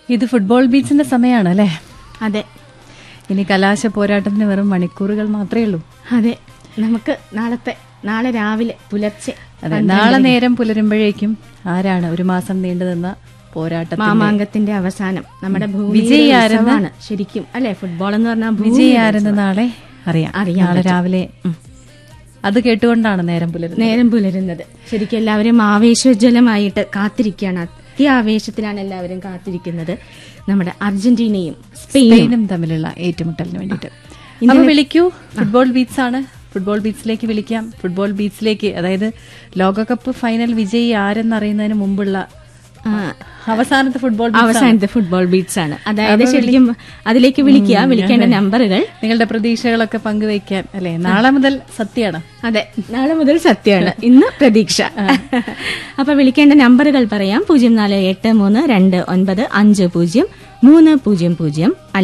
ഇത് ഫുട്ബോൾ ബീച്ചിന്റെ സമയമാണ് അല്ലേ അതെ ഇനി കലാശ പോരാട്ടത്തിന് വെറും മണിക്കൂറുകൾ മാത്രമേ ഉള്ളൂ അതെ നമുക്ക് നാളത്തെ നാളെ രാവിലെ പുലർച്ചെ അതെ നാളെ നേരം പുലരുമ്പോഴേക്കും ആരാണ് ഒരു മാസം നീണ്ടു നിന്ന പോരാട്ടത്തിൽ മാമാങ്കത്തിന്റെ അവസാനം നമ്മുടെ വിജയി ആരെന്ന് ഭൂമിയാണ് ശരിക്കും അല്ലെ ഫുട്ബോൾ എന്ന് പറഞ്ഞാൽ ഭൂമി വിജയ് ആരെന്ന് നാളെ അറിയാം അറിയാൻ നാളെ രാവിലെ അത് കേട്ടുകൊണ്ടാണ് നേരം പുലരുന്നത് നേരം പുലരുന്നത് ശരിക്കും എല്ലാവരും ആവേശോജ്വലമായിട്ട് കാത്തിരിക്കുകയാണ് അത്യാവേശത്തിലാണ് എല്ലാവരും കാത്തിരിക്കുന്നത് നമ്മുടെ അർജന്റീനയും സ്പെയിനും സ്പെയിനും തമ്മിലുള്ള ഏറ്റുമുട്ടലിന് വേണ്ടിയിട്ട് അപ്പൊ വിളിക്കൂ ഫുട്ബോൾ ബീച്ച് ആണ് ഫുട്ബോൾ ബീച്ചിലേക്ക് വിളിക്കാം ഫുട്ബോൾ ബീച്ചിലേക്ക് അതായത് ലോകകപ്പ് ഫൈനൽ വിജയി ആരെന്നറിയുന്നതിന് മുമ്പുള്ള ആ, അവസാനത്തെ ഫുട്ബോൾ ബീച്ച് അവസാനത്തെ ഫുട്ബോൾ ബീറ്റ്സ് ആണ് അതായത് ശരിക്കും അതിലേക്ക് വിളിക്കുക വിളിക്കേണ്ട നമ്പറുകൾ നിങ്ങളുടെ പ്രതീക്ഷകളൊക്കെ പങ്കുവയ്ക്കാൻ അല്ലെ നാളെ മുതൽ സത്യമാണ് അതെ നാളെ മുതൽ സത്യമാണ് ഇന്ന് പ്രതീക്ഷ അപ്പൊ വിളിക്കേണ്ട നമ്പറുകൾ പറയാം പൂജ്യം നാല് എട്ട് മൂന്ന് രണ്ട് ഒൻപത് അഞ്ച് പൂജ്യം മൂന്ന് പൂജ്യം പൂജ്യം